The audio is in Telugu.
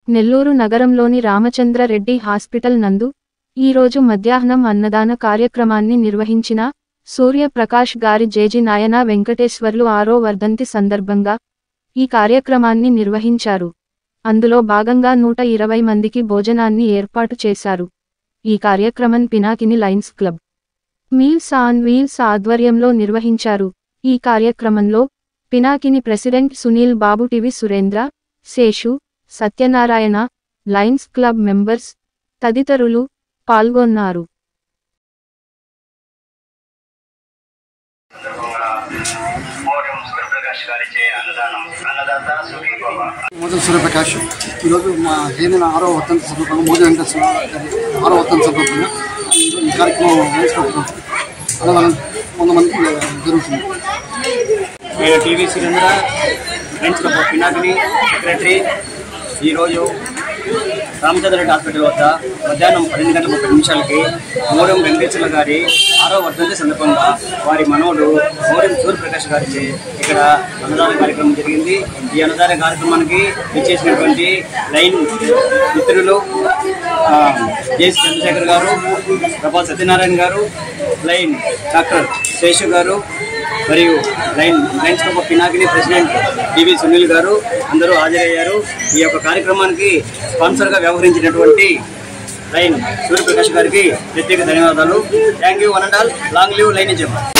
నెల్లూరు నగరంలోని రామచంద్ర రెడ్డి హాస్పిటల్ నందు ఈరోజు మధ్యాహ్నం అన్నదాన కార్యక్రమాన్ని నిర్వహించిన సూర్యప్రకాష్ గారి జేజి నాయన వెంకటేశ్వర్లు ఆరో వర్ధంతి సందర్భంగా ఈ కార్యక్రమాన్ని నిర్వహించారు అందులో భాగంగా నూట ఇరవై మందికి భోజనాన్ని ఏర్పాటు చేశారు ఈ కార్యక్రమం Pinakini lions club meals on wheels ఆధ్వర్యంలో నిర్వహించారు ఈ కార్యక్రమంలో Pinakini president Sunil Babu TV Surendra Seshu Satyanarayana lions club members తదితరులు పాల్గొన్నారు సందర్భంగా మౌర్యం సూర్యప్రకాష్ గారిచే అన్నదానం అన్నదాత సుఖీ భవ మోదీ సూర్యప్రకాష్ ఈరోజు మా జైన ఆరో వర్తంతి సందర్భంగా మోదీ వెంకటేశ్వర గారి ఆరో వర్తంతి సందర్భంగా ఈరోజు ఈ కార్యక్రమం వేసుకుంటున్నాం అన్నదానం వంద మందికి జరుగుతుంది నేను TV Surendra friends club of Pinakini secretary ఈరోజు రామచంద్రరెడ్డి హాస్పిటల్ వద్ద మధ్యాహ్నం పన్నెండు గంటల ముప్పై నిమిషాలకి మోరం వెంకటేశ్వర గారి ఆరో వర్ధంతి సందర్భంగా వారి మనవడు మోరం సూర్యప్రకాష్ గారికి ఇక్కడ అన్నదాన కార్యక్రమం జరిగింది ఈ అన్నదాన కార్యక్రమానికి ఇచ్చేసినటువంటి లైన్ మిత్రులు ఆ, జేసి చంద్రశేఖర్ గారు ప్రభా సత్యనారాయణ గారు లైన్ డాక్టర్ శేషు గారు మరియు line lions club of Pinakini president TV Sunil గారు అందరూ హాజరయ్యారు ఈ యొక్క కార్యక్రమానికి స్పాన్సర్గా వ్యవహరించినటువంటి లైన్ సూర్యప్రకాష్ గారికి ప్రత్యేక ధన్యవాదాలు thank you one and all long live line ఇచ్చాము